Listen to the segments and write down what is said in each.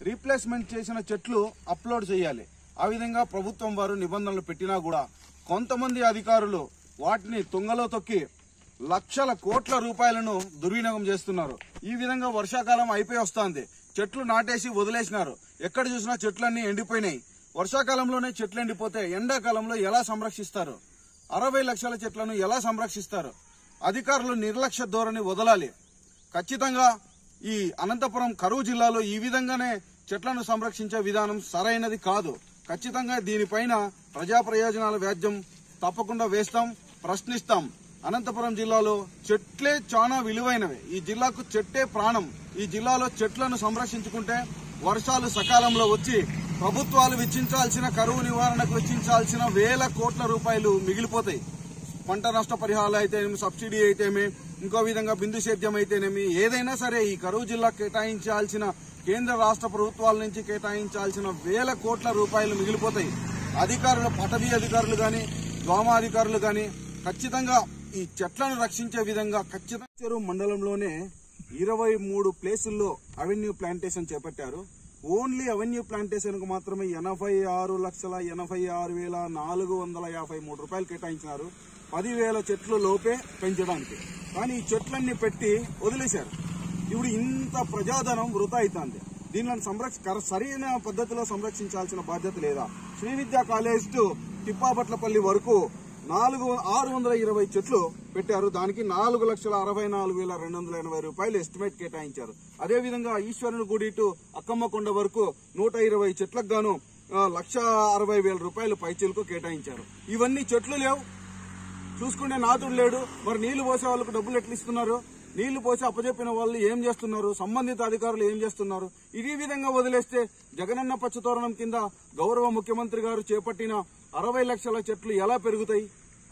replacement చేసిన చెట్లు upload చేయాలి ఆ విధంగా ప్రభుత్వం వారు నిబంధనలు పెట్టినా కూడా కొంతమంది అధికారులు వాటిని తుంగలో తొక్కి లక్షల కోట్ల రూపాయలను దుర్వినియోగం చేస్తున్నారు ఈ విధంగా వర్షాకాలం అయిపోయి వస్తుంది చెట్లు నాటేసి వదిలేసినారు ఎక్కడ చూసినా చెట్లన్నీ ఎండిపోయినాయి వర్షాకాలంలోనే చెట్లు ఎండిపోతే ఎండాకాలంలో ఎలా సంరక్షిస్తారు అరవై లక్షల చెట్లను ఎలా సంరక్షిస్తారు అధికారులు నిర్లక్ష్య ధోరణి వదలాలి ఖచ్చితంగా ఈ అనంతపురం కరువు జిల్లాలో ఈ విధంగానే చెట్లను సంరక్షించే విధానం సరైనది కాదు ఖచ్చితంగా దీనిపైన ప్రజా ప్రయోజనాల వ్యాజ్యం తప్పకుండా వేస్తాం ప్రశ్నిస్తాం అనంతపురం జిల్లాలో చెట్లే చాలా విలువైనవి ఈ జిల్లాకు చెట్టే ప్రాణం ఈ జిల్లాలో చెట్లను సంరక్షించుకుంటే వర్షాలు సకాలంలో వచ్చి ప్రభుత్వాలు వెచ్చించాల్సిన కరువు నివారణకు వెచ్చించాల్సిన వేల కోట్ల రూపాయలు మిగిలిపోతాయి పంట నష్ట పరిహారాలు అయితేనేమి సబ్సిడీ అయితేమి ఇంకో విధంగా బిందు సేద్యం అయితేనేమి ఏదైనా సరే ఈ కరువు జిల్లా కేటాయించాల్సిన కేంద్ర రాష్ట్ర ప్రభుత్వాల నుంచి కేటాయించాల్సిన వేల కోట్ల రూపాయలు మిగిలిపోతాయి అధికారులు పటవీ అధికారులు గాని గ్రామ అధికారులు గాని ఖచ్చితంగా ఈ చెట్లను రక్షించే విధంగా ఖచ్చితంగా చెరువు మండలంలోనే ఇరవై మూడు ప్లేసుల్లో అవెన్యూ ప్లాంటేషన్ చేపట్టారు ఓన్లీ అవెన్యూ ప్లాంటేషన్ కు మాత్రమే ఎనభై ఆరు లక్షల ఎనభై ఆరు వేల నాలుగు వందల యాభై మూడు రూపాయలు కేటాయించినారు పదివేల చెట్లు లోపే పెంచడానికి కానీ ఈ చెట్లన్నీ పెట్టి వదిలేశారు ఇప్పుడు ఇంత ప్రజాధనం వృధా అవుతుంది దీనిని సంరక్ష కర- సరైన పద్ధతిలో సంరక్షించాల్సిన బాధ్యత లేదా శ్రీ విద్యా కాలేజ్ టు తిప్పాపట్లపల్లి వరకు నాలుగు ఆరు వందల ఇరవై చెట్లు పెట్టారు దానికి నాలుగు లక్షల అరవై నాలుగు వేల రెండు వందల ఎనభై రూపాయలు ఎస్టిమేట్ కేటాయించారు అదే విధంగా ఈశ్వరుని గుడి టు అక్కమ్మకొండ వరకు నూట ఇరవై చెట్లకు గాను ఆ, లక్ష అరవై వేల రూపాయలు పైచీలకు కేటాయించారు ఇవన్నీ చెట్లు లేవు చూసుకునే నాతుడు లేడు మరి నీళ్లు పోసే వాళ్ళకు డబ్బులు ఎట్లా ఇస్తున్నారు నీళ్లు పోసి అప్పచెప్పిన వాళ్ళు ఏం చేస్తున్నారు సంబంధిత అధికారులు ఏం చేస్తున్నారు ఇదే విధంగా వదిలేస్తే జగనన్న పచ్చతోరణం కింద గౌరవ ముఖ్యమంత్రి గారు చేపట్టిన అరవై లక్షల చెట్లు ఎలా పెరుగుతాయి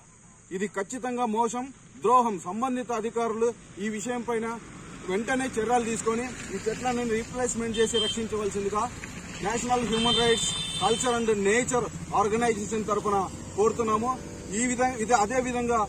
ఇది ఖచ్చితంగా మోసం ద్రోహం సంబంధిత అధికారులు ఈ విషయం పైన వెంటనే చర్యలు తీసుకొని ఈ చెట్లను రీప్లేస్మెంట్ చేసి రక్షించవలసిందిగా national human rights culture and nature organisation తరపున కోరుతున్నాము ఈ విధంగా ఇది అదే విధంగా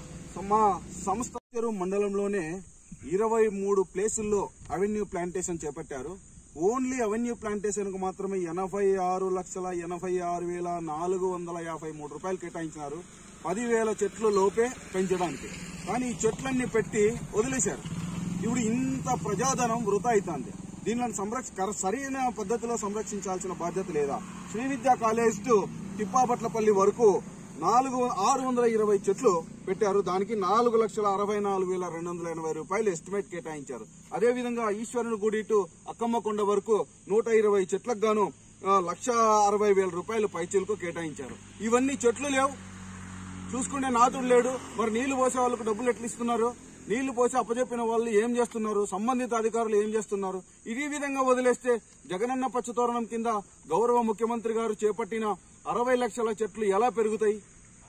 మా సంస్థ చెరువు మండలంలోనే ఇరవై మూడు ప్లేసుల్లో అవెన్యూ ప్లాంటేషన్ చేపట్టారు ఓన్లీ అవెన్యూ ప్లాంటేషన్ కు మాత్రమే ఎనభై ఆరు లక్షల ఎనభై ఆరు వేల నాలుగు వందల యాభై మూడు రూపాయలు కేటాయించినారు పదివేల చెట్లు లోపే పెంచడానికి కానీ ఈ చెట్లన్నీ పెట్టి వదిలేశారు ఇప్పుడు ఇంత ప్రజాధనం వృధా అవుతుంది దీనిని సంరక్ష కర- సరైన పద్ధతిలో సంరక్షించాల్సిన బాధ్యత లేదా శ్రీ విద్యా కాలేజ్ టు తిప్పాపట్లపల్లి వరకు నాలుగు ఆరు వందల ఇరవై చెట్లు పెట్టారు దానికి నాలుగు లక్షల అరవై నాలుగు వేల రెండు వందల ఎనభై రూపాయలు ఎస్టిమేట్ కేటాయించారు అదే విధంగా ఈశ్వరుని గుడి టు అక్కమ్మకొండ వరకు నూట ఇరవై చెట్లకు గాను ఆ, లక్ష అరవై వేల రూపాయలు పైచీలకు కేటాయించారు ఇవన్నీ చెట్లు లేవు చూసుకునే నాతుడు లేడు మరి నీళ్లు పోసే వాళ్ళకు డబ్బులు ఎట్లా ఇస్తున్నారు నీళ్లు పోసి అప్పచెప్పిన వాళ్ళు ఏం చేస్తున్నారు సంబంధిత అధికారులు ఏం చేస్తున్నారు ఇదే విధంగా వదిలేస్తే జగనన్న పచ్చతోరణం కింద గౌరవ ముఖ్యమంత్రి గారు చేపట్టిన అరవై లక్షల చెట్లు ఎలా పెరుగుతాయి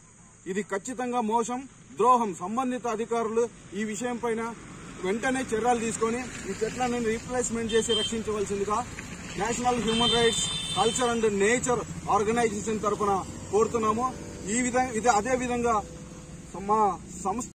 ఇది ఖచ్చితంగా మోసం ద్రోహం సంబంధిత అధికారులు ఈ విషయం పైన వెంటనే చర్యలు తీసుకొని ఈ చెట్లను రీప్లేస్మెంట్ చేసి రక్షించవలసిందిగా national human rights culture and nature organisation తరపున కోరుతున్నాము ఈ విధంగా ఇది అదే విధంగా మా సంస్థ